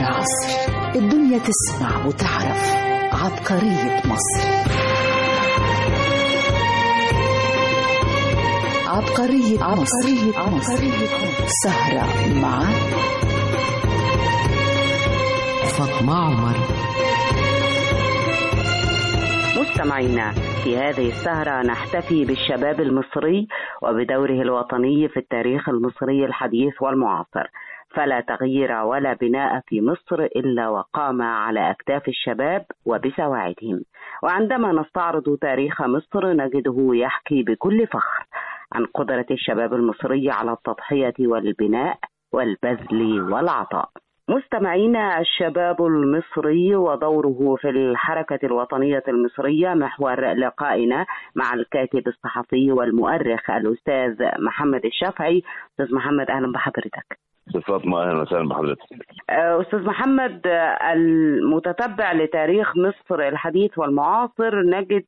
عصر الدنيا تسمع وتعرف عبقرية مصر عبقرية مصر عبقرية مصر سهرة مع فاطمة عمر مستمعينا في هذه السهرة نحتفي بالشباب المصري وبدوره الوطني في التاريخ المصري الحديث والمعاصر فلا تغيير ولا بناء في مصر إلا وقام على أكتاف الشباب وبسواعدهم وعندما نستعرض تاريخ مصر نجده يحكي بكل فخر عن قدرة الشباب المصري على التضحية والبناء والبذل والعطاء مستمعينا الشباب المصري ودوره في الحركة الوطنية المصرية محور لقائنا مع الكاتب الصحفي والمؤرخ الأستاذ محمد الشافعي أستاذ محمد أهلا بحضرتك استاذ فاطمه اهلا وسهلا بحضرتك أستاذ محمد المتتبع لتاريخ مصر الحديث والمعاصر نجد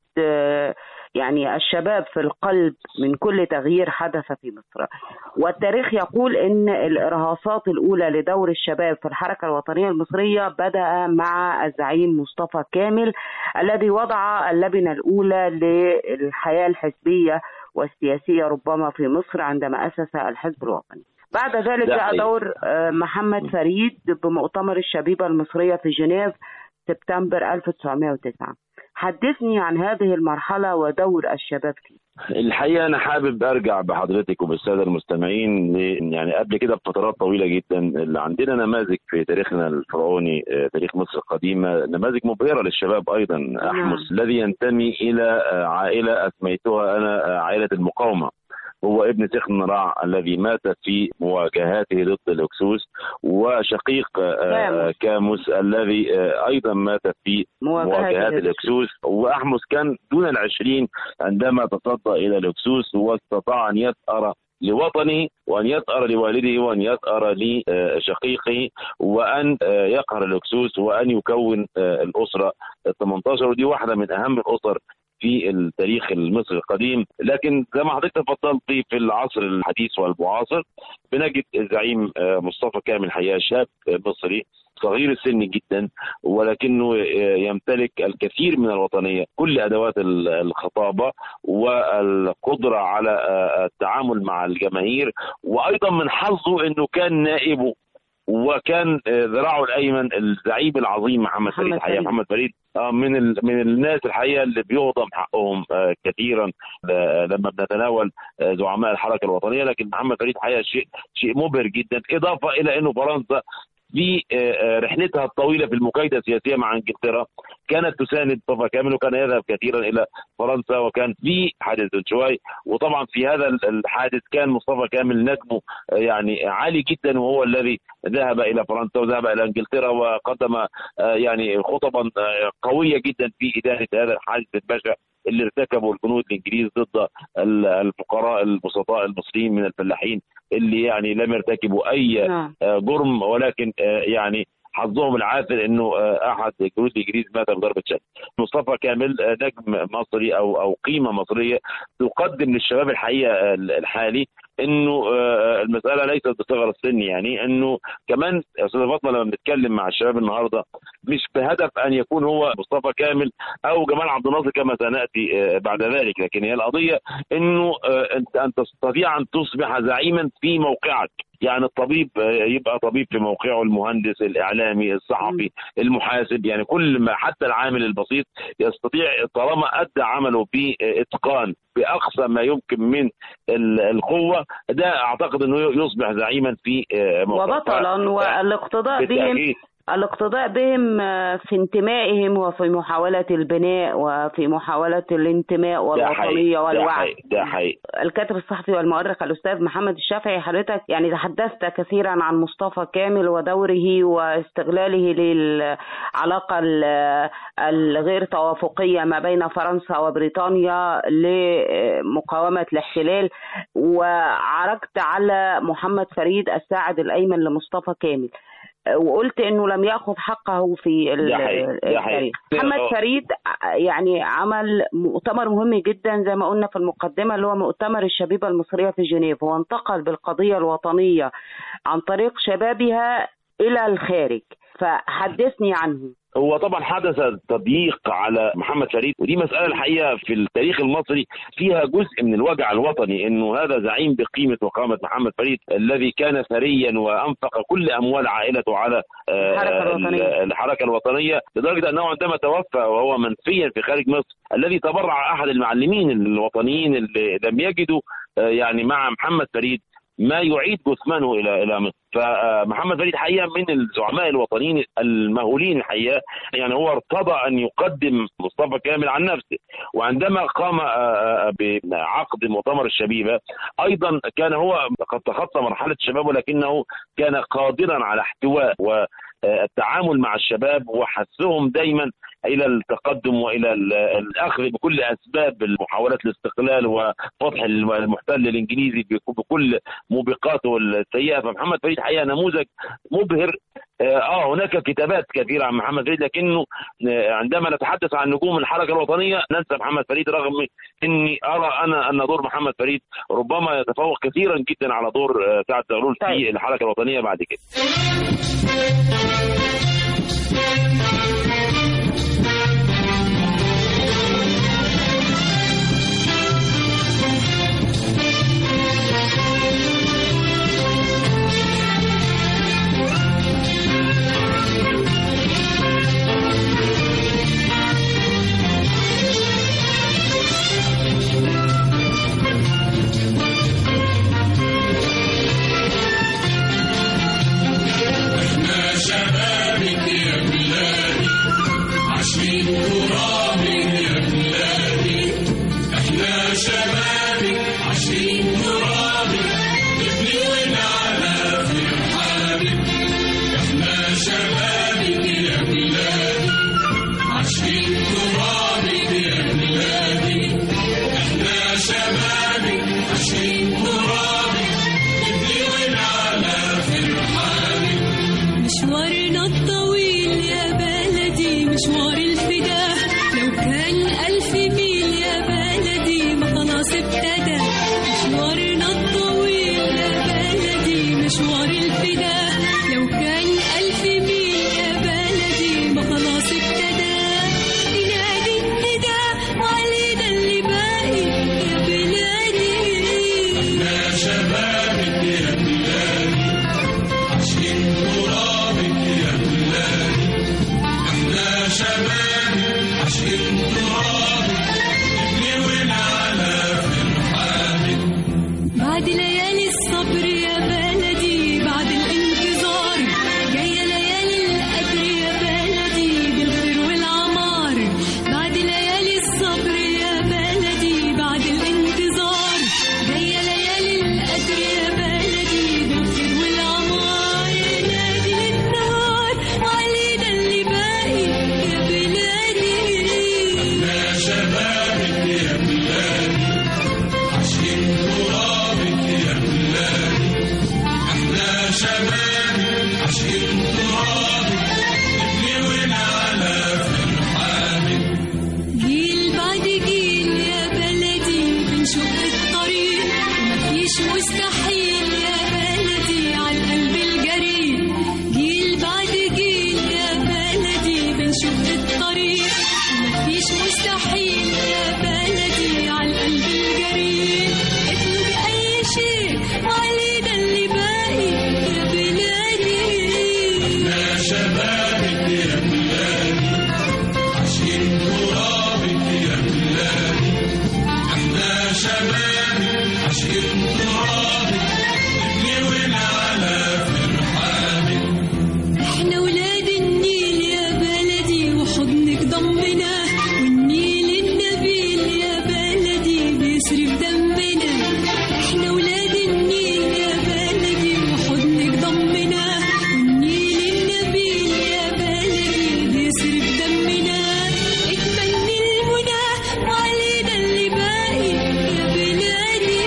يعني الشباب في القلب من كل تغيير حدث في مصر والتاريخ يقول ان الارهاصات الاولى لدور الشباب في الحركه الوطنيه المصريه بدا مع الزعيم مصطفى كامل الذي وضع اللبنه الاولى للحياه الحزبيه والسياسيه ربما في مصر عندما اسس الحزب الوطني بعد ذلك جاء دور محمد فريد بمؤتمر الشبيبه المصريه في جنيف سبتمبر 1909 حدثني عن هذه المرحلة ودور الشباب فيه الحقيقه انا حابب ارجع بحضرتك وبالساده المستمعين يعني قبل كده بفترات طويله جدا اللي عندنا نماذج في تاريخنا الفرعوني تاريخ مصر القديمه نماذج مبهره للشباب ايضا احمس الذي ينتمي الى عائله اسميتها انا عائله المقاومه هو ابن سخن رع الذي مات في مواجهاته ضد الاكسوس وشقيق كاموس, كاموس الذي ايضا مات في مواجهات الاكسوس واحمس كان دون العشرين عندما تصدى الى الاكسوس واستطاع ان يثأر لوطنه وان يثأر لوالده وان يثأر لشقيقه وان يقهر الاكسوس وان يكون الاسره ال 18 ودي واحده من اهم الاسر في التاريخ المصري القديم لكن زي ما حضرتك تفضلتي في العصر الحديث والمعاصر بنجد الزعيم مصطفى كامل حقيقه شاب مصري صغير السن جدا ولكنه يمتلك الكثير من الوطنيه كل ادوات الخطابه والقدره على التعامل مع الجماهير وايضا من حظه انه كان نائبه وكان ذراعه الايمن الزعيم العظيم محمد فريد الحقيقه محمد فريد من من الناس الحقيقه اللي بيهضم حقهم كثيرا لما بنتناول زعماء الحركه الوطنيه لكن محمد فريد الحقيقه شيء شيء مبهر جدا اضافه الى انه فرنسا في رحلتها الطويله في المكايده السياسيه مع انجلترا كانت تساند مصطفى كامل وكان يذهب كثيرا الى فرنسا وكان في حادث شوي وطبعا في هذا الحادث كان مصطفى كامل نجمه يعني عالي جدا وهو الذي ذهب الى فرنسا وذهب الى انجلترا وقدم يعني خطبا قويه جدا في ادانه هذا الحادث البشع اللي ارتكبه الجنود الانجليز ضد الفقراء البسطاء المصريين من الفلاحين اللي يعني لم يرتكبوا اي جرم ولكن يعني حظهم العاثر انه احد جنود الانجليز مات بضربه شد. مصطفى كامل نجم مصري او او قيمه مصريه تقدم للشباب الحقيقه الحالي انه المساله ليست بصغر السن يعني انه كمان يا استاذه فاطمه لما بنتكلم مع الشباب النهارده مش بهدف ان يكون هو مصطفى كامل او جمال عبد الناصر كما سناتي بعد ذلك لكن هي القضيه انه انت ان تستطيع ان تصبح زعيما في موقعك يعني الطبيب يبقى طبيب في موقعه المهندس الاعلامي الصحفي المحاسب يعني كل ما حتى العامل البسيط يستطيع طالما ادى عمله باتقان باقصى ما يمكن من القوه ده اعتقد انه يصبح زعيما في وبطلا والاقتضاء بهم الاقتداء بهم في انتمائهم وفي محاولة البناء وفي محاولة الانتماء والوطنية والوعي ده حقيقي الكاتب الصحفي والمؤرخ الأستاذ محمد الشافعي حضرتك يعني تحدثت كثيرا عن مصطفى كامل ودوره واستغلاله للعلاقة الغير توافقية ما بين فرنسا وبريطانيا لمقاومة الاحتلال وعرجت على محمد فريد الساعد الأيمن لمصطفى كامل وقلت انه لم ياخذ حقه في التاريخ محمد فريد يعني عمل مؤتمر مهم جدا زي ما قلنا في المقدمه اللي هو مؤتمر الشبيبه المصريه في جنيف وانتقل بالقضيه الوطنيه عن طريق شبابها الى الخارج فحدثني عنه هو طبعا حدث تضييق على محمد فريد ودي مساله الحقيقه في التاريخ المصري فيها جزء من الوجع الوطني انه هذا زعيم بقيمه وقامه محمد فريد الذي كان ثريا وانفق كل اموال عائلته على آه، الحركة الوطنية. الحركه الوطنيه لدرجه انه عندما توفى وهو منفيا في خارج مصر الذي تبرع احد المعلمين الوطنيين اللي لم يجدوا آه، يعني مع محمد فريد ما يعيد جثمانه الى الى مصر فمحمد فريد حقيقه من الزعماء الوطنيين المهولين الحقيقه يعني هو ارتضى ان يقدم مصطفى كامل عن نفسه وعندما قام آه، آه، بعقد مؤتمر الشبيبه ايضا كان هو قد تخطى مرحله الشباب ولكنه كان قادرا على احتواء والتعامل مع الشباب وحثهم دايما الى التقدم والى ال- الاخذ بكل اسباب محاولات الاستقلال وفتح المحتل الانجليزي بك- بكل موبقاته السيئه فمحمد فريد حقيقه نموذج مبهر اه آه، هناك كتابات كثيره عن محمد فريد لكنه آه، عندما نتحدث عن نجوم الحركه الوطنيه ننسى محمد فريد رغم اني ارى انا ان دور محمد فريد ربما يتفوق كثيرا جدا على دور آه، سعد زغلول في طيب. الحركه الوطنيه بعد كده مشوارنا الطويل يا بلدي مشوار الفداء لو كان ألف ميل يا بلدي ما خلاص ابتدى مشوارنا الطويل يا بلدي مشوار الفداء لو كان ألف ميل يا بلدي ما خلاص ابتدى ينادي النداء وعلينا اللي باقي يا بلادي بعد ليالي الصبر يا بلدي بعد الانتظار جاية ليالي القدر يا بلدي بالخير والعمار بعد ليالي الصبر يا بلدي بعد الانتظار جاية ليالي القدر يا بلدي بالخير والعمار نادي للنهار وعلينا اللي باقي يا بلادي جيل بعد جيل يا بلدي بنشق الطريق ومفيش مستحيل يا بلدي على القلب الجريء جيل بعد جيل يا بلدي بنشق الطريق ومفيش مستحيل يا بلدي على القلب الجريء اطلب اي شيء وعلينا اللي باقي يا بلادي احنا ولاد النيل يا بلدي وحضنك ضمنا والنيل النبيل يا بلدي بيسري في دمنا احنا ولاد النيل يا بلدي وحضنك ضمنا والنيل النبيل يا بلدي بيسري في دمنا اتمنى المنى وعلينا اللي باقي يا بلادي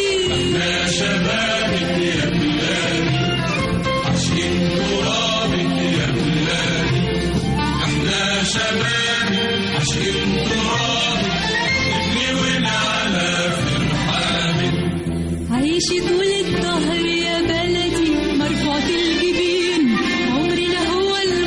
عيشة طول الظهر يا بلدي مرفوعة الجبين عمرنا هو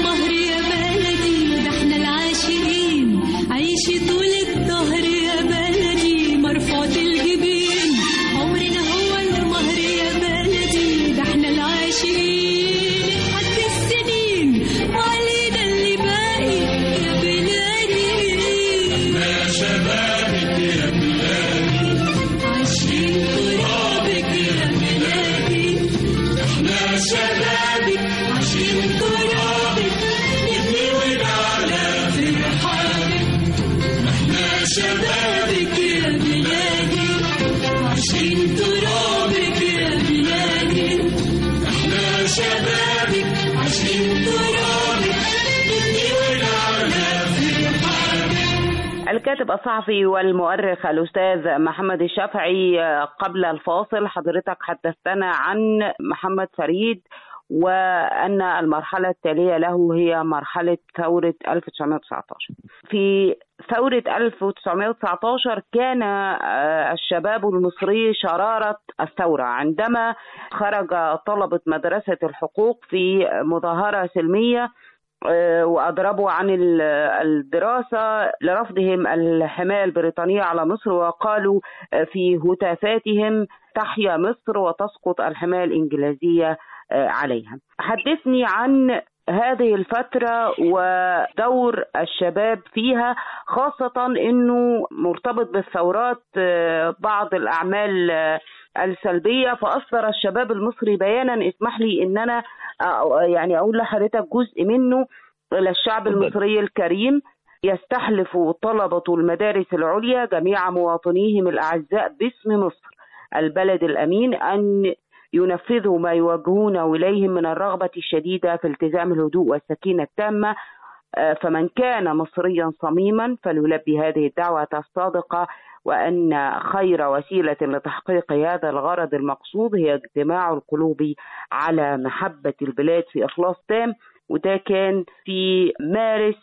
عايشين ترابك يا بلادي احنا شبابك عايشين ترابك نبني ونعلى في رحابك احنا شبابك يا بلادي عايشين ترابك يا بلادي احنا شبابك عايشين ترابك نبني ونعلى في رحابك الكاتب الصحفي والمؤرخ الأستاذ محمد الشافعي قبل الفاصل حضرتك حدثتنا عن محمد فريد وأن المرحلة التالية له هي مرحلة ثورة 1919 في ثورة 1919 كان آه، الشباب المصري شرارة الثورة عندما خرج طلبة مدرسة الحقوق في مظاهرة سلمية آه، وأضربوا عن ال- الدراسة لرفضهم الحماية البريطانية على مصر وقالوا آه، في هتافاتهم تحيا مصر وتسقط الحماية الإنجليزية آه، عليها حدثني عن هذه الفترة ودور الشباب فيها خاصة أنه مرتبط بالثورات آه، بعض الأعمال آه، السلبية فأصدر الشباب المصري بيانا اسمح لي أن أنا آه، يعني أقول لحضرتك جزء منه إلى الشعب اتفضل. المصري الكريم يستحلف طلبة المدارس العليا جميع مواطنيهم الأعزاء باسم مصر البلد الأمين أن ينفذوا ما يوجهون إليهم من الرغبة الشديدة في التزام الهدوء والسكينة التامة آه، فمن كان مصريا صميما فليلبي هذه الدعوة الصادقة وأن خير وسيلة لتحقيق هذا الغرض المقصود هي اجتماع القلوب على محبة البلاد في إخلاص تام وده كان في مارس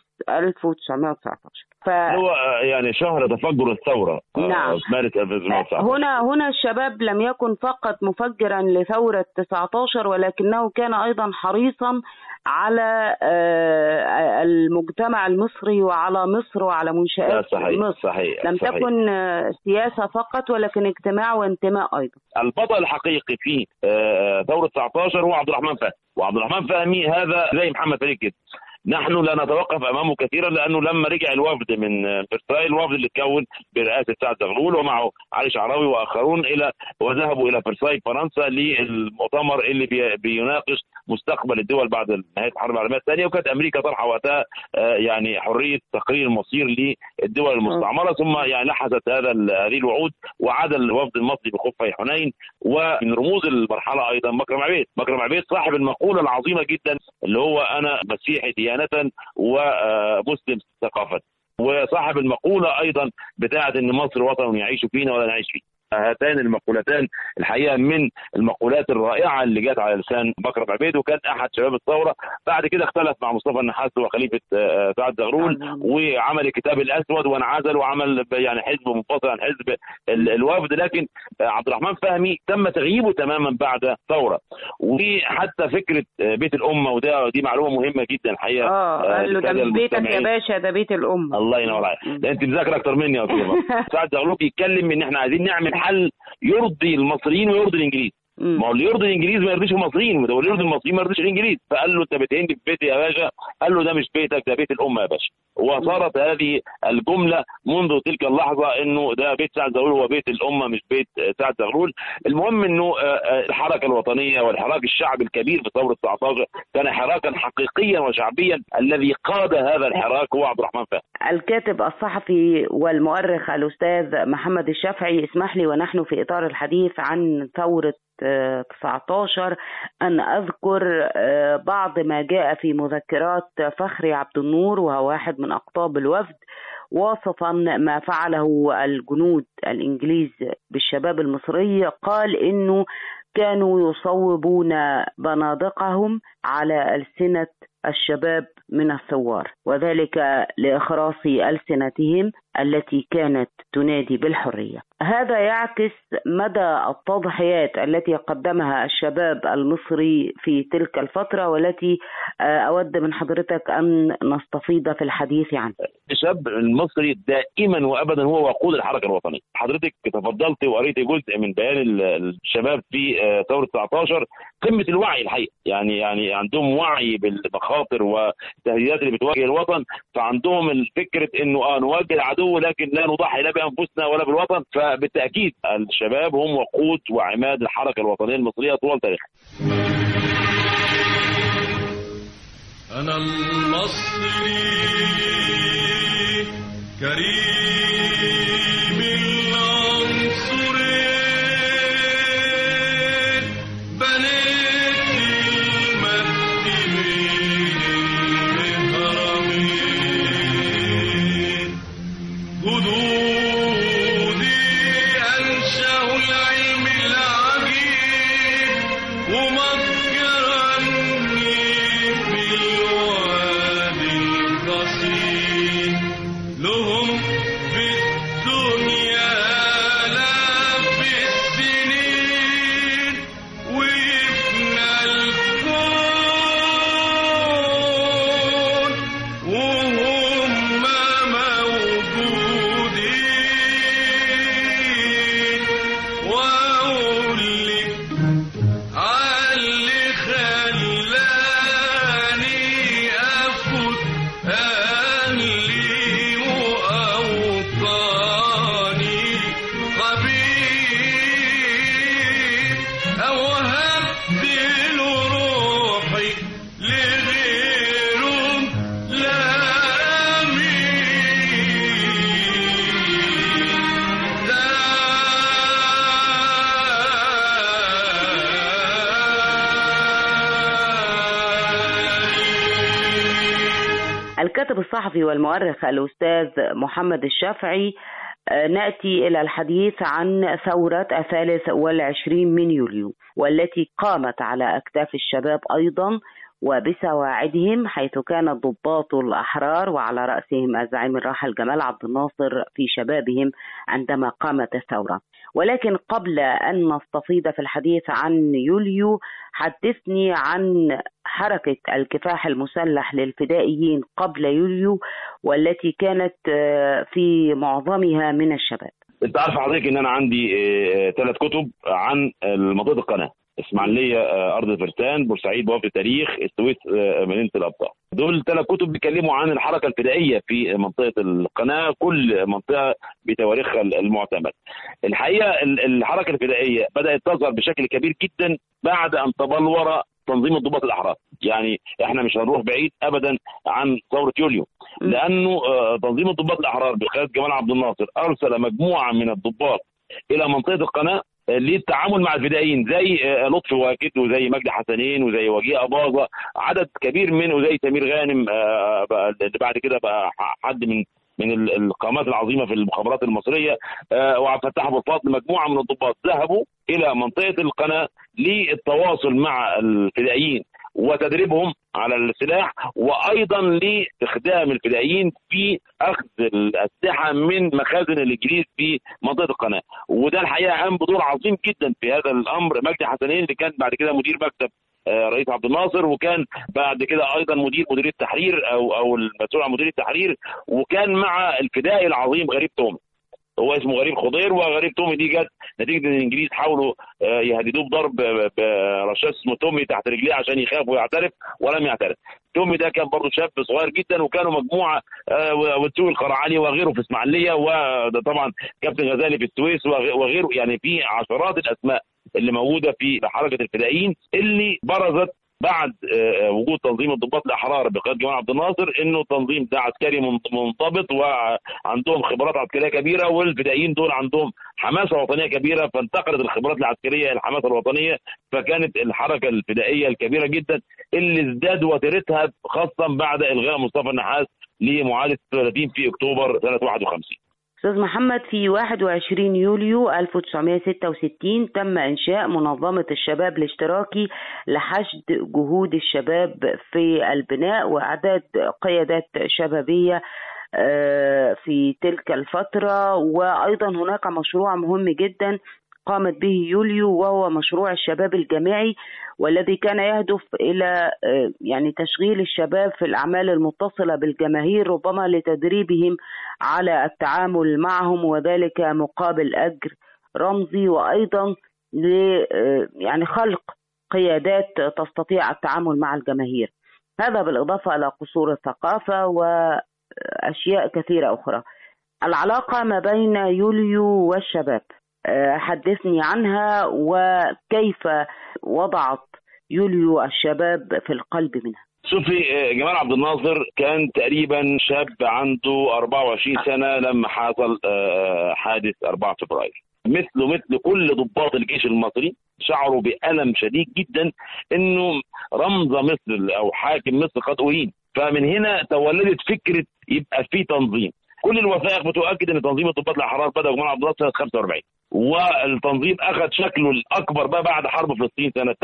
1919 ف... هو آه، يعني شهر تفجر الثوره آه، نعم. في مارس 1919 هنا هنا الشباب لم يكن فقط مفجرا لثورة 19 ولكنه كان أيضا حريصا على آه، المجتمع المصري وعلى مصر وعلى لا منشآت صحيح مصر صحيح لم صحيح. تكن آه، سياسة فقط ولكن اجتماع وانتماء أيضا البطل الحقيقي في آه، ثوره 19 هو عبد الرحمن فهمي وعبد الرحمن فهمي هذا زي محمد فريد كده نحن لا نتوقف امامه كثيرا لانه لما رجع الوفد من آه، فرساي الوفد اللي تكون برئاسه سعد زغلول ومعه علي شعراوي واخرون الى وذهبوا الى فرساي فرنسا للمؤتمر اللي بي- بيناقش مستقبل الدول بعد نهايه الحرب العالميه الثانيه وكانت امريكا طرحه وقتها آه، يعني حريه تقرير المصير للدول المستعمره ثم يعني لحظت هذا ال- هذه الوعود وعاد الوفد المصري بخفي حنين ومن رموز المرحله ايضا مكرم عبيد مكرم عبيد صاحب المقوله العظيمه جدا اللي هو انا مسيحي ديانه ومسلم ثقافه وصاحب المقوله ايضا بتاعه ان مصر وطن يعيش فينا ولا نعيش فيه هاتان المقولتان الحقيقه من المقولات الرائعه اللي جت على لسان بكر عبيد وكان احد شباب الثوره بعد كده اختلف مع مصطفى النحاس وخليفه آه، سعد زغلول وعمل الكتاب الاسود وانعزل وعمل وعمل حزب منفصل عن حزب ال- الوفد لكن عبد الرحمن فهمي تم تغييبه تماما بعد الثوره وحتى فكره بيت الامه وده دي معلومه مهمه جدا الحقيقه اه قال له ده للسادة مش بيتك يا المستمعين. باشا ده بيت الأمة الله ينور عليك ده انت مذاكر اكتر مني يا استاذ سعد زغلول بيتكلم ان احنا عايزين نعمل حل يرضي المصريين ويرضي الانجليز مم. ما هو اللي يرضي الانجليز ما يرضيش المصريين وده اللي يرضي المصريين ما يرضيش الانجليز فقال له انت بتهني في بيتي يا باشا قال له ده مش بيتك ده بيت الامه يا باشا وصارت هذه الجمله منذ تلك اللحظه انه ده بيت سعد زغلول هو بيت الامه مش بيت آه، سعد زغلول المهم انه آه، آه، الحركه الوطنيه والحراك الشعبي الكبير في ثوره 19 كان حراكا حقيقيا وشعبيا الذي قاد هذا الحراك هو عبد الرحمن فهمي الكاتب الصحفي والمؤرخ الأستاذ محمد الشافعي اسمح لي ونحن في إطار الحديث عن ثورة آه، 19 أن أذكر آه، بعض ما جاء في مذكرات فخري عبد النور وهو واحد من أقطاب الوفد واصفا ما فعله الجنود الإنجليز بالشباب المصري قال إنه كانوا يصوبون بنادقهم على ألسنة الشباب من الثوار وذلك لإخراس ألسنتهم التي كانت تنادي بالحرية هذا يعكس مدى التضحيات التي قدمها الشباب المصري في تلك الفترة والتي آه، أود من حضرتك أن نستفيض في الحديث عنها الشاب المصري دائما وابدا هو وقود الحركه الوطنيه حضرتك تفضلت وقريت جزء من بيان ال- الشباب في آه، ثوره 19 قمه الوعي الحقيقه يعني يعني عندهم وعي بالمخاطر والتهديدات اللي بتواجه الوطن فعندهم الفكره انه اه نواجه العدو العدو لكن لا نضحي لا بانفسنا ولا بالوطن فبالتاكيد الشباب هم وقود وعماد الحركه الوطنيه المصريه طوال تاريخها أنا المصري كريم العنصري بنيت المجد بين الهرمين جدودي أنشأوا العلم العجيب ومكرني في الوادي القصير لهم في الدنيا آلاف السنين ويفنى الكون وهم موجودين وأقول لك علي خلاني أفوت أهلي وأوطاني حبيب أوهبت له روحي لغيرهم لا مين الكاتب الصحفي والمؤرخ الأستاذ محمد الشافعي آه، نأتي إلى الحديث عن ثورة الثالث والعشرين من يوليو والتي قامت على أكتاف الشباب أيضا وبسواعدهم حيث كان الضباط الأحرار وعلى رأسهم الزعيم الراحل جمال عبد الناصر في شبابهم عندما قامت الثورة ولكن قبل أن نستفيض في الحديث عن يوليو حدثني عن حركة الكفاح المسلح للفدائيين قبل يوليو والتي كانت آه، في معظمها من الشباب انت عارف حضرتك ان انا عندي ثلاث كتب عن منطقه القناه اسماعيليه آه، ارض فرسان بورسعيد بوابه التاريخ السويس آه، مدينه الابطال دول ثلاث كتب بيتكلموا عن الحركه الفدائيه في منطقه القناه كل منطقه بتواريخها المعتمد الحقيقه ال- الحركه الفدائيه بدات تظهر بشكل كبير جدا بعد ان تبلور تنظيم الضباط الاحرار يعني احنا مش هنروح بعيد ابدا عن ثوره يوليو لانه آه، تنظيم الضباط الاحرار بقياده جمال عبد الناصر ارسل مجموعه من الضباط الى منطقه القناه آه، للتعامل مع الفدائيين زي آه، لطفي واكد وزي مجدي حسنين وزي وجيه اباظه عدد كبير من وزي سمير غانم آه، بقى- اللي بعد كده بقى حد من من ال- القامات العظيمه في المخابرات المصريه آه، وعبد الفتاح ابو الفضل مجموعه من الضباط ذهبوا الى منطقه القناه للتواصل مع الفدائيين وتدريبهم على السلاح وايضا لاستخدام الفدائيين في اخذ الاسلحه من مخازن الانجليز في منطقه القناه وده الحقيقه قام بدور عظيم جدا في هذا الامر مجدي حسنين اللي كان بعد كده مدير مكتب آه، رئيس عبد الناصر وكان بعد كده ايضا مدير مديريه التحرير او او المسؤول عن مديريه التحرير وكان مع الفدائي العظيم غريب تومي هو اسمه غريب خضير وغريب تومي دي جت نتيجه ان الانجليز حاولوا آه، يهددوه بضرب آه، برشاش اسمه تومي تحت رجليه عشان يخاف ويعترف ولم يعترف تومي ده كان برضه شاب صغير جدا وكانوا مجموعه آه، وتسوي القرعاني وغيره في اسماعيليه وده طبعا كابتن غزالي في السويس وغ- وغيره يعني في عشرات الاسماء اللي موجوده في حركه الفدائيين اللي برزت بعد آه، وجود تنظيم الضباط الاحرار بقياده جمال عبد الناصر انه تنظيم ده عسكري منض- منضبط وعندهم خبرات عسكريه كبيره والفدائيين دول عندهم حماسه وطنيه كبيره فانتقلت الخبرات العسكريه الى الحماسه الوطنيه فكانت الحركه الفدائيه الكبيره جدا اللي ازداد وتيرتها خاصه بعد الغاء مصطفى النحاس لمعاهده 30 في اكتوبر سنه 51 أستاذ محمد في 21 يوليو 1966 تم إنشاء منظمة الشباب الاشتراكي لحشد جهود الشباب في البناء وإعداد قيادات شبابية آه، في تلك الفترة وأيضا هناك مشروع مهم جدا قامت به يوليو وهو مشروع الشباب الجامعي والذي كان يهدف إلى آه، يعني تشغيل الشباب في الأعمال المتصلة بالجماهير ربما لتدريبهم على التعامل معهم وذلك مقابل أجر رمزي وأيضا ل آه، يعني خلق قيادات تستطيع التعامل مع الجماهير هذا بالإضافة إلى قصور الثقافة وأشياء كثيرة أخرى العلاقة ما بين يوليو والشباب آه، حدثني عنها وكيف وضعت يوليو الشباب في القلب منها شوفي آه، جمال عبد الناصر كان تقريبا شاب عنده 24 سنه لما حصل آه، حادث 4 فبراير مثله مثل كل ضباط الجيش المصري شعروا بألم شديد جدا انه رمز مصر او حاكم مصر قد أهين فمن هنا تولدت فكره يبقى في تنظيم كل الوثائق بتؤكد ان تنظيم الضباط الاحرار بدا جمال عبد الناصر سنه 45 والتنظيم اخذ شكله الاكبر بقى بعد حرب فلسطين سنه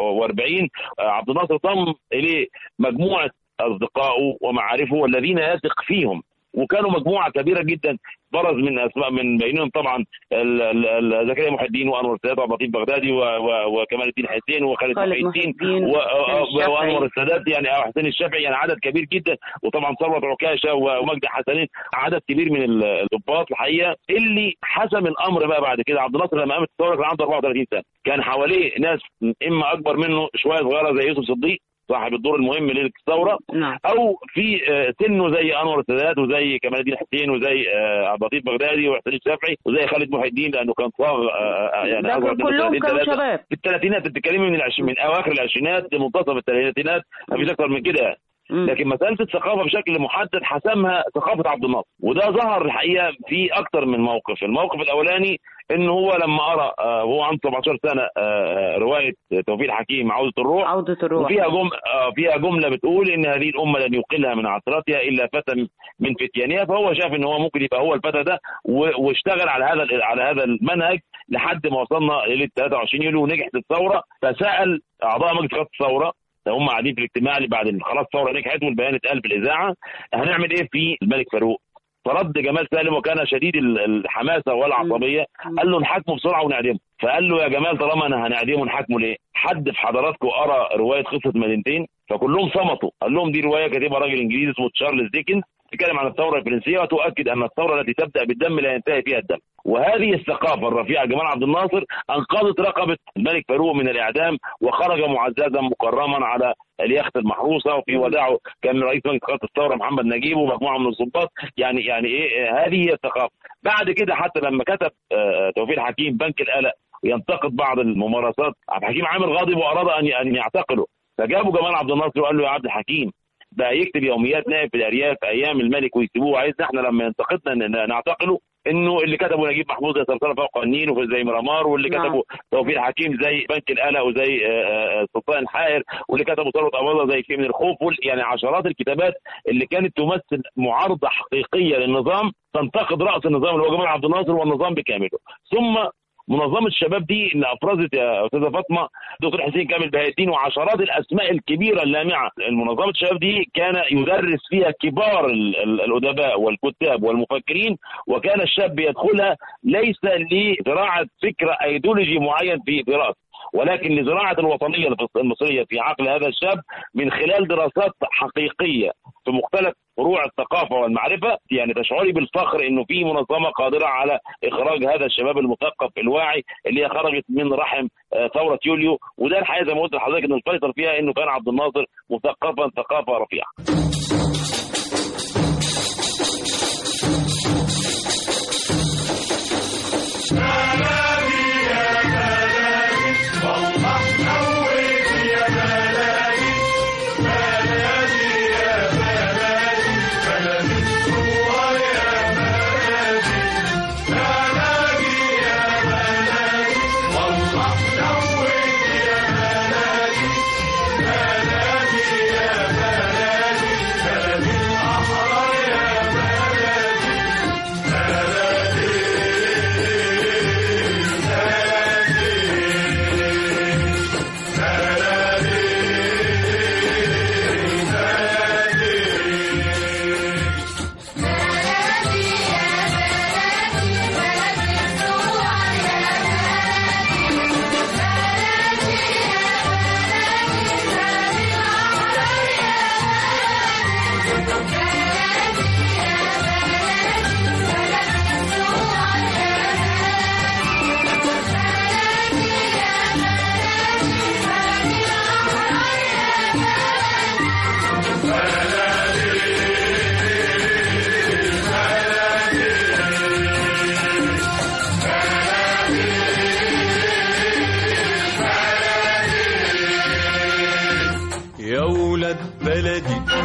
48 آه، عبد الناصر ضم اليه مجموعه اصدقائه ومعارفه والذين يثق فيهم وكانوا مجموعه كبيره جدا برز من اسماء من بينهم طبعا ال- ال- ال- زكريا محي الدين وانور السادات وعبد اللطيف بغدادي و- و- وكمال الدين حسين وخالد خالد محي محي الدين الدين و- وحسين الشافعي. وانور السادات يعني او حسين الشافعي يعني عدد كبير جدا وطبعا ثروت عكاشه و- ومجدي حسنين عدد كبير من ال- الضباط الحقيقه اللي حسم الامر بقى بعد كده عبد الناصر لما قامت الثوره كان عنده 34 سنه كان حواليه ناس اما اكبر منه شويه صغيره زي يوسف صديق صاحب الدور المهم للثوره نعم او في آه، سنه زي انور السادات وزي كمال الدين حسين وزي آه، عبد اللطيف بغدادي وحسين الشافعي وزي خالد محي الدين لانه كان صاغ آه، آه، يعني أصغر لكن منه كلهم سنتين كانوا ثلاثة. شباب في الثلاثينات انت بتتكلمي من العش... من اواخر العشرينات لمنتصف الثلاثينات ما فيش اكتر من كده مم. لكن مساله الثقافه بشكل محدد حسمها ثقافه عبد الناصر وده ظهر الحقيقه في اكتر من موقف الموقف الاولاني ان هو لما قرا آه، وهو عنده 17 سنه آه، آه، روايه توفيق الحكيم عوده الروح عودة الروح وفيها جم... آه، فيها جمله بتقول ان هذه الامه لن يقلها من عثرتها الا فتى من فتيانها فهو شاف ان هو ممكن يبقى هو الفتى ده و... واشتغل على هذا ال- على هذا المنهج لحد ما وصلنا ليله 23 يوليو ونجحت الثوره فسال اعضاء مجلس قياده الثوره ده هم قاعدين في الاجتماع اللي بعد خلاص الثوره نجحت والبيان اتقال في الاذاعه هنعمل ايه في الملك فاروق فرد جمال سالم وكان شديد ال- الحماسه والعصبيه قال له نحاكمه بسرعه ونعدمه فقال له يا جمال طالما انا هنعدمه نحاكمه ليه؟ حد في حضراتكم قرا روايه قصه مدينتين فكلهم صمتوا قال لهم دي روايه كاتبها راجل انجليزي اسمه تشارلز ديكنز تتكلم عن الثوره الفرنسيه وتؤكد ان الثوره التي تبدا بالدم لا ينتهي فيها الدم وهذه الثقافه الرفيعه جمال عبد الناصر انقذت رقبه الملك فاروق من الاعدام وخرج معززا مكرما على اليخت المحروسه وفي وداعه كان رئيس مجلس قياده الثوره محمد نجيب ومجموعه من الضباط يعني يعني ايه آه، هذه هي الثقافه بعد كده حتى لما كتب آه، توفيق الحكيم بنك القلق ينتقد بعض الممارسات عبد الحكيم عامر غاضب واراد ان ان يعتقله فجابوا جمال عبد الناصر وقال له يا عبد الحكيم بقى يكتب يوميات نائب في الارياف ايام الملك ويسيبوه عايزنا احنا لما ينتقدنا ن- نعتقله انه اللي كتبه نجيب محفوظ زي صرصره فوق النيل وزي مرامار واللي نعم. كتبه توفيق الحكيم زي بنك القلق وزي آه، آه، سلطان الحائر واللي كتبه ثروت اباظه زي شيء من الخوف وال- يعني عشرات الكتابات اللي كانت تمثل معارضه حقيقيه للنظام تنتقد راس النظام اللي هو جمال عبد الناصر والنظام بكامله ثم منظمه الشباب دي اللي افرزت يا استاذه فاطمه دكتور حسين كامل بهاء الدين وعشرات الاسماء الكبيره اللامعه المنظمه الشباب دي كان يدرس فيها كبار ال- ال- الادباء والكتاب والمفكرين وكان الشاب يدخلها ليس لزراعه فكره ايديولوجي معين في في راسه ولكن لزراعه الوطنيه المصريه في عقل هذا الشاب من خلال دراسات حقيقيه في مختلف فروع الثقافه والمعرفه يعني تشعري بالفخر انه في منظمه قادره على اخراج هذا الشباب المثقف الواعي اللي هي خرجت من رحم آه، ثوره يوليو وده الحقيقه زي ما قلت لحضرتك ان الفيصل فيها انه كان عبد الناصر مثقفا ثقافه رفيعه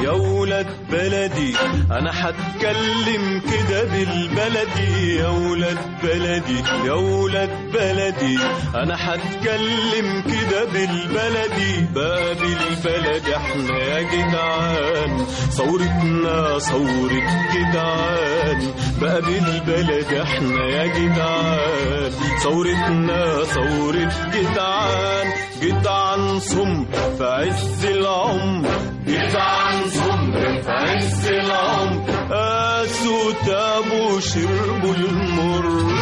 يا ولاد بلدي انا هتكلم كده بالبلدي يا ولاد بلدي يا ولاد بلدي انا هتكلم كده بالبلدي بقى بالبلد احنا يا جدعان ثورتنا ثورة جدعان بقى بالبلد احنا يا جدعان ثورتنا ثورة جدعان جدعان صم في عز العمر جدعان صم في عز العمر قاسوا تابوا شربوا المر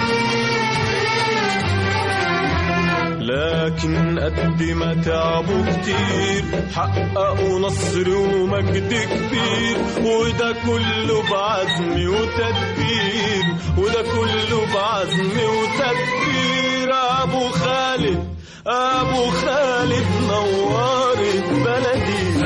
لكن قد ما تعبوا كتير حققوا نصر ومجد كبير وده كله بعزم وتدبير وده كله بعزم وتدبير ابو خالد ابو خالد نورت بلدي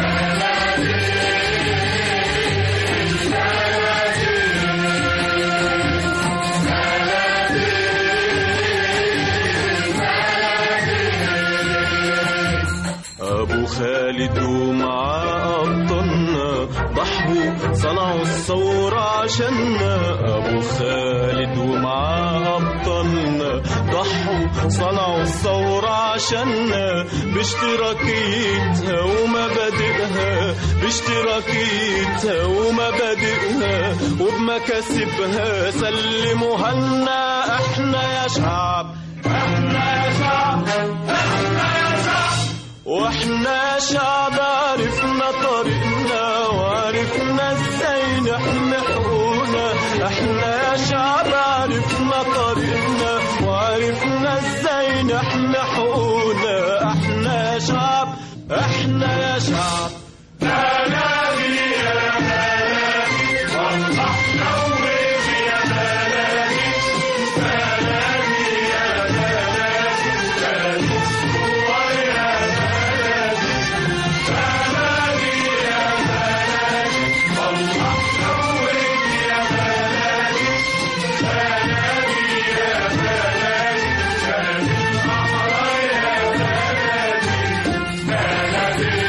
ابو خالد ومعاه ابطالنا ضحوا صنعوا الثورة عشاننا ابو خالد ومعاه ابطالنا ضحوا صنعوا الثورة عشاننا باشتراكيتها ومبادئها باشتراكيتها ومبادئها وبمكاسبها سلموها لنا احنا يا شعب احنا يا شعب احنا يا شعب واحنا شعب عرفنا طريقنا وعرفنا ازاي نحمي حقوقنا احنا يا شعب عرفنا طريقنا وعرفنا ازاي نحمي حقوقنا احنا يا شعب احنا يا شعب بلدي يا بلدي والله نورك يا بلدي بلدي يا بلدي بلدي ويا بلدي بلدي يا بلدي والله نورك يا بلدي بلدي يا بلدي بلدي الأحرى يا بلدي بلدي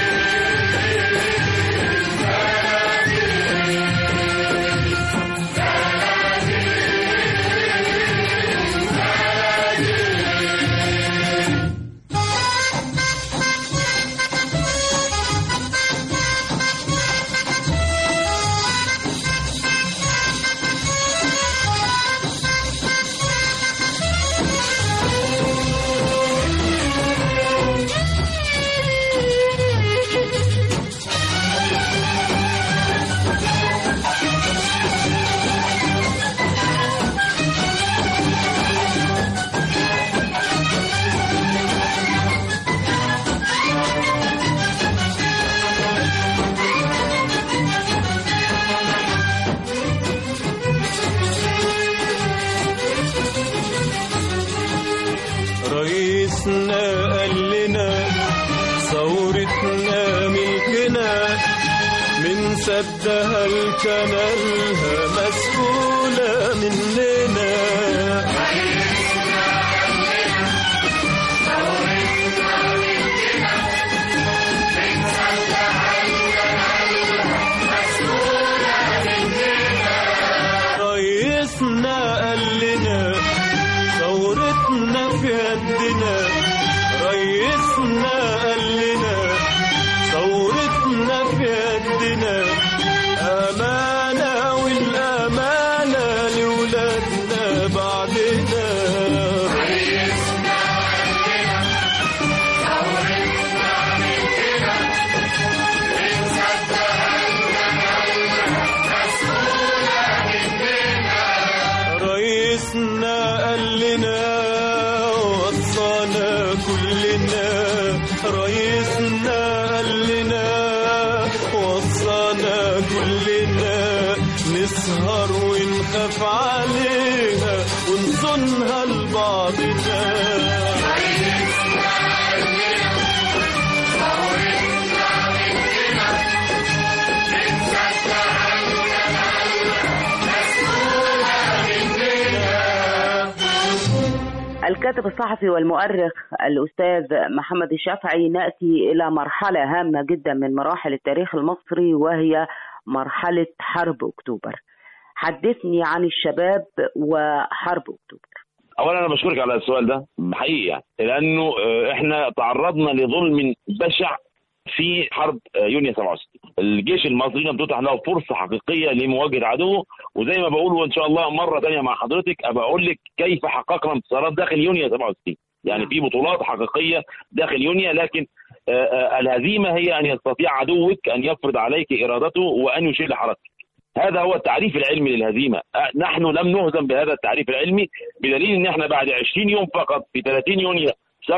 رئيسنا قال لنا ثورتنا ملكنا من سدها الكنالها مسؤولة مننا رئيسنا قال لنا ثورتنا في يدنا رئيسنا قال لنا ثورتنا في يدنا أمانة والأمانة لولادنا بعدنا رئيسنا قال لنا وصانا كلنا رئيسنا قال لنا وصانا كلنا نسهر ونخاف عليها ونصونها لبعضنا الكاتب الصحفي والمؤرخ الأستاذ محمد الشافعي نأتي إلى مرحلة هامة جدا من مراحل التاريخ المصري وهي مرحلة حرب أكتوبر حدثني عن الشباب وحرب أكتوبر اولا انا بشكرك على السؤال ده حقيقي يعني لانه آه، احنا تعرضنا لظلم بشع في حرب آه، يونيو 67 الجيش المصري لم تتح له فرصه حقيقيه لمواجهه عدوه وزي ما بقول وان شاء الله مره ثانيه مع حضرتك ابقى اقول لك كيف حققنا انتصارات داخل يونيو 67 يعني في بطولات حقيقيه داخل يونيو لكن آه، آه، الهزيمه هي ان يستطيع عدوك ان يفرض عليك ارادته وان يشيل حركتك هذا هو التعريف العلمي للهزيمه أه، نحن لم نهزم بهذا التعريف العلمي بدليل ان احنا بعد 20 يوم فقط في 30 يونيو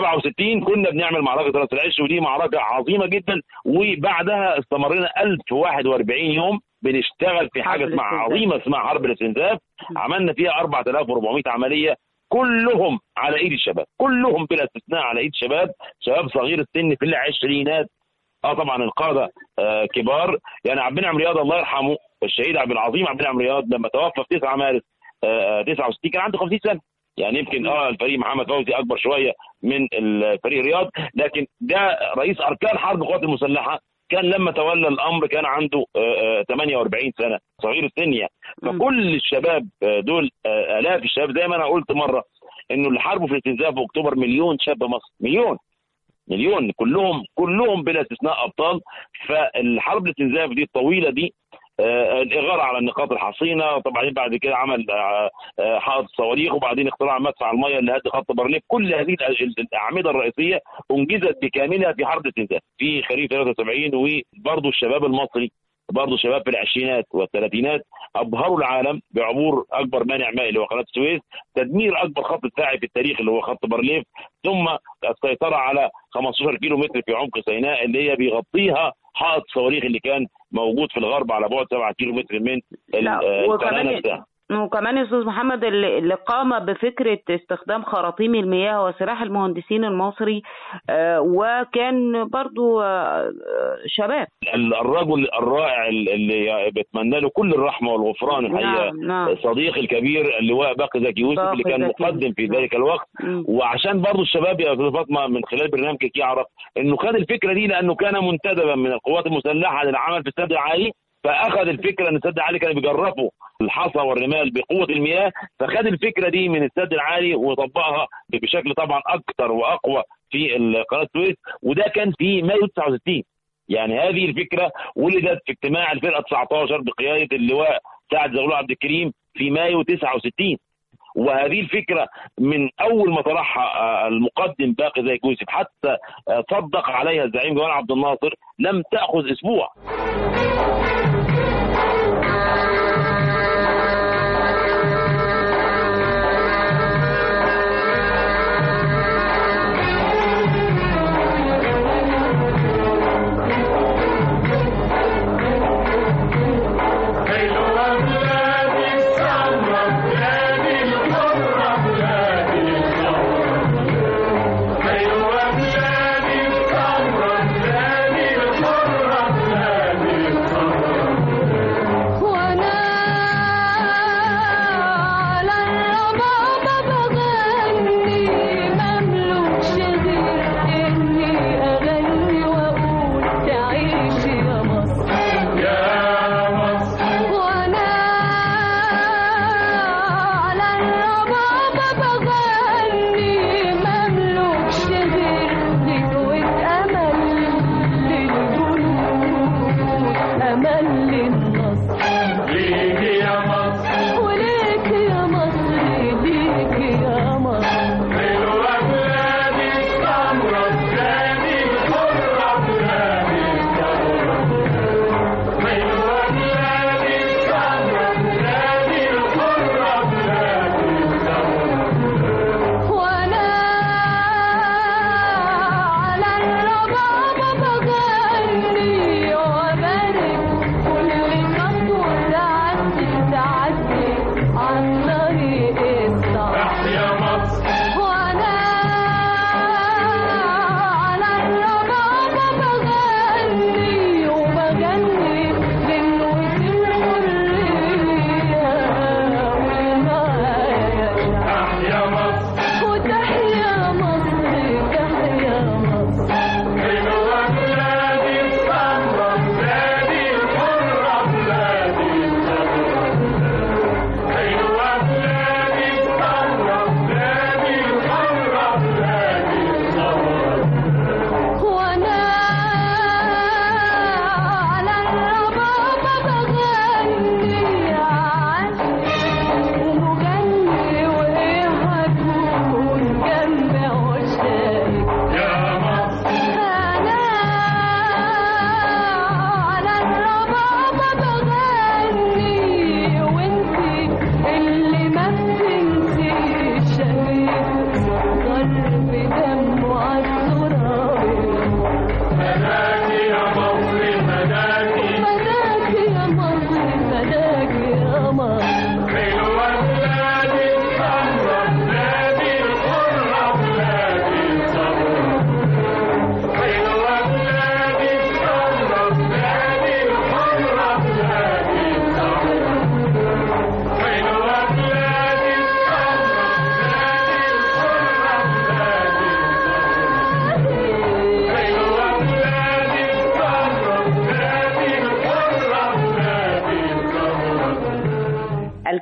67 كنا بنعمل معركه راس العش ودي معركه عظيمه جدا وبعدها استمرنا 1041 يوم بنشتغل في حاجه حرب اسمها الاستنزاف. عظيمه اسمها حرب الاستنزاف عملنا فيها 4400 عمليه كلهم على ايد الشباب كلهم بلا استثناء على ايد شباب شباب صغير السن في العشرينات اه طبعا القاده آه كبار يعني عبد المنعم رياض الله يرحمه الشهيد عبد العظيم عبد المنعم رياض لما توفى في 9 مارس آه 69 كان عنده 50 سنه يعني يمكن اه الفريق محمد فوزي اكبر شويه من الفريق رياض لكن ده رئيس اركان حرب القوات المسلحه كان لما تولى الامر كان عنده آه، آه، 48 سنه صغير السن يعني فكل الشباب آه، دول آه، الاف الشباب زي ما انا قلت مره انه اللي حاربوا في الاستنزاف في اكتوبر مليون شاب مصري مليون مليون كلهم كلهم بلا استثناء ابطال فالحرب الاستنزاف دي الطويله دي آه، الاغاره على النقاط الحصينه طبعا بعد كده عمل آه، آه، حائط صواريخ وبعدين اختراع مدفع الميه اللي هد خط بارليف كل هذه ال- الاعمده الرئيسيه انجزت بكاملها في حرب الاستنزاف في خريف 73 وبرضه الشباب المصري برضه شباب في العشرينات والثلاثينات ابهروا العالم بعبور اكبر مانع مائي اللي هو قناه السويس تدمير اكبر خط دفاعي في التاريخ اللي هو خط بارليف ثم السيطره على 15 كيلو متر في عمق سيناء اللي هي بيغطيها حائط الصواريخ اللي كان موجود في الغرب على بعد 7 كيلو متر من ال- لا، آه، وكمان- القناه نفسها وكمان يا استاذ محمد اللي اللي قام بفكره استخدام خراطيم المياه وسلاح المهندسين المصري آه، وكان برضو آه، آه، شباب الرجل الرائع اللي بتمنى له كل الرحمه والغفران الحقيقه نعم نعم صديقي الكبير اللواء باقي زكي يوسف باقي اللي كان زكي مقدم في يوسف. ذلك الوقت مم. وعشان برضو الشباب يا استاذ فاطمه من خلال برنامجك يعرف انه خد الفكره دي لانه كان منتدبا من القوات المسلحه للعمل في السد العالي فاخذ الفكره ان السد العالي كانوا بيجرفوا الحصى والرمال بقوه المياه فخد الفكره دي من السد العالي وطبقها بشكل طبعا اكثر واقوى في قناه السويس وده كان في مايو 69 يعني هذه الفكره ولدت في اجتماع الفرقه 19 بقياده اللواء سعد زغلول عبد الكريم في مايو 69 وهذه الفكره من اول ما طرحها آه، المقدم باقي زي يوسف حتى آه، صدق عليها الزعيم جمال عبد الناصر لم تاخذ اسبوع حلوة بلادي السمرة بلادي الحرة بلادي الحرة حلوة بلادي السمرة بلادي الحرة بلادي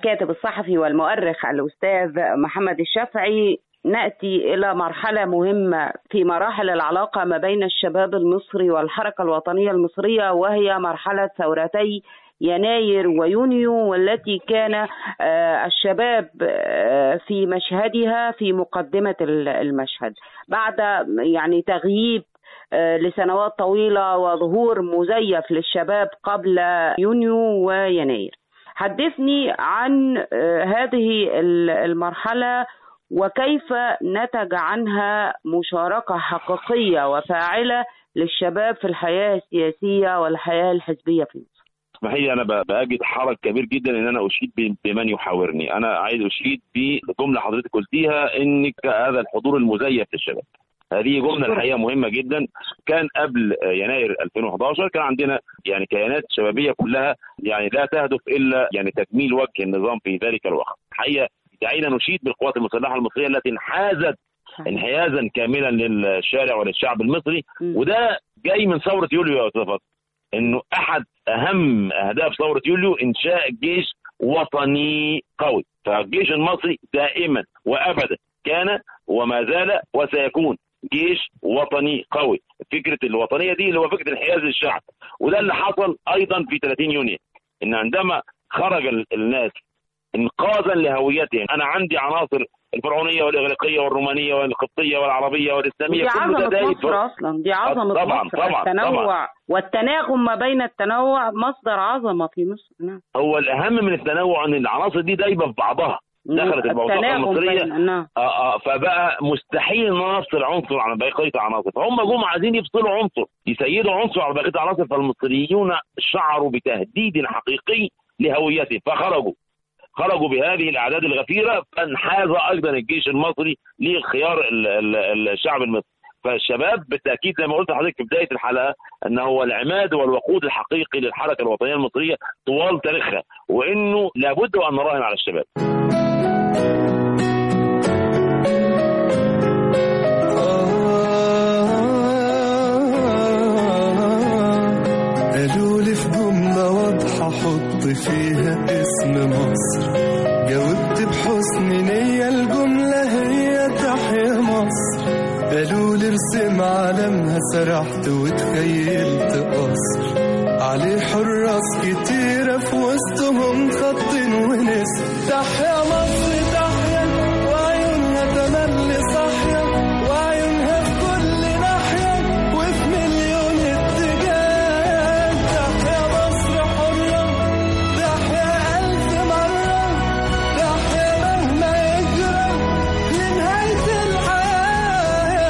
الكاتب الصحفي والمؤرخ الأستاذ محمد الشافعي نأتي إلى مرحلة مهمة في مراحل العلاقة ما بين الشباب المصري والحركة الوطنية المصرية وهي مرحلة ثورتي يناير ويونيو والتي كان آه، الشباب آه، في مشهدها في مقدمة ال- المشهد بعد يعني تغييب آه، لسنوات طويلة وظهور مزيف للشباب قبل يونيو ويناير حدثني عن آه، هذه ال- المرحلة وكيف نتج عنها مشاركة حقيقية وفاعلة للشباب في الحياة السياسية والحياة الحزبية في مصر اسمحي انا ب- باجد حرج كبير جدا ان انا اشيد ب- بمن يحاورني انا عايز اشيد بجمله حضرتك قلتيها انك هذا الحضور المزيف للشباب هذه جمله الحقيقه مهمه جدا كان قبل يناير 2011 كان عندنا يعني كيانات شبابيه كلها يعني لا تهدف الا يعني تكميل وجه النظام في ذلك الوقت الحقيقه دعينا نشيد بالقوات المسلحه المصريه التي انحازت انحيازا كاملا للشارع وللشعب المصري مم. وده جاي من ثوره يوليو يا استاذ فاطمه انه احد اهم اهداف ثوره يوليو انشاء جيش وطني قوي فالجيش المصري دائما وابدا كان وما زال وسيكون جيش وطني قوي فكره الوطنيه دي اللي هو فكره انحياز الشعب وده اللي حصل ايضا في 30 يونيو ان عندما خرج ال- الناس انقاذا لهويتهم انا عندي عناصر الفرعونيه والاغريقيه والرومانيه والقبطيه والعربيه والاسلاميه دي كل ده عظمة دايب مصر أصلا دي عظمة طبعاً، مصر طبعاً، التنوع طبعاً. والتناغم ما بين التنوع مصدر عظمة في مصر نعم هو الاهم من التنوع ان العناصر دي دايبه في بعضها دخلت الموثوقه التناغم المصريه بين- نعم آه آه فبقى مستحيل نفصل عنصر عن بقيه العناصر فهم جم عايزين يفصلوا عنصر يسيدوا عنصر على بقيه العناصر فالمصريون شعروا بتهديد حقيقي لهويتهم فخرجوا خرجوا بهذه الاعداد الغفيره فانحاز ايضا الجيش المصري لخيار ال- ال- الشعب المصري فالشباب بالتاكيد زي ما قلت لحضرتك في بدايه الحلقه ان هو العماد والوقود الحقيقي للحركه الوطنيه المصريه طوال تاريخها وانه لابد ان نراهن على الشباب قالوا لي في جملة واضحة حط فيها اسم مصر جاوبت بحسن نية الجملة هي تحيا مصر قالوا لي ارسم علمها سرحت وتخيلت قصر عليه حراس كتيرة في وسطهم خط ونسر تحيا مصر تحيا وعيونها تملي صاحية وعيونها في كل ناحية وفي مليون اتجاه تحيا مصر حرة تحيا ألف مرة تحيا مهما يجرى لنهاية الحياة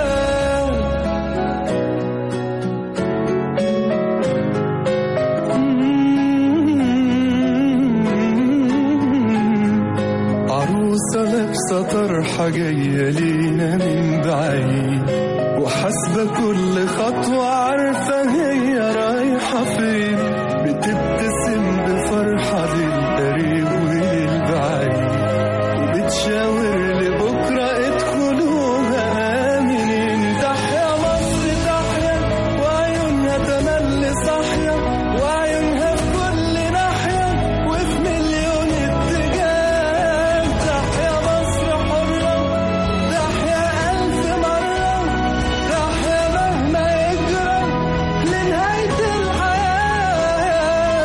عروسة لابسة طرحة جاية لينا من بعيد وحاسبة كل خطوة عارفة هي رايحة فين بتبتسم بفرحة للقريب وللبعيد وبتشاور لبكرة ادخلوها آمنين تحيا مصر تحيا وعيونها تملي صاحية وعيونها في كل ناحية وفي مليون اتجاه تحيا مصر حرة تحيا ألف مرة تحيا مهما يجرى لنهاية الحياة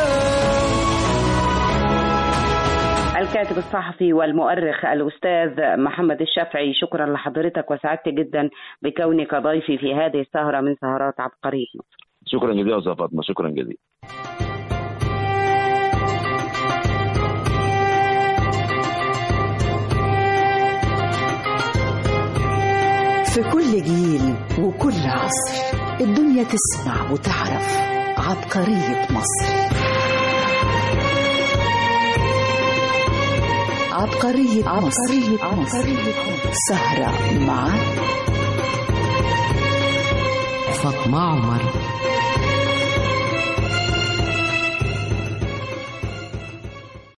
الكاتب الصحفي والمؤرخ الأستاذ محمد الشافعي شكرا لحضرتك وسعدت جدا بكونك ضيفي في هذه السهرة من سهرات عبقرية مصر شكرا جزيلا يا استاذ فاطمه شكرا جزيلا في كل جيل وكل عصر الدنيا تسمع وتعرف عبقرية مصر عبقرية مصر عبقرية مصر سهرة مع فاطمة عمر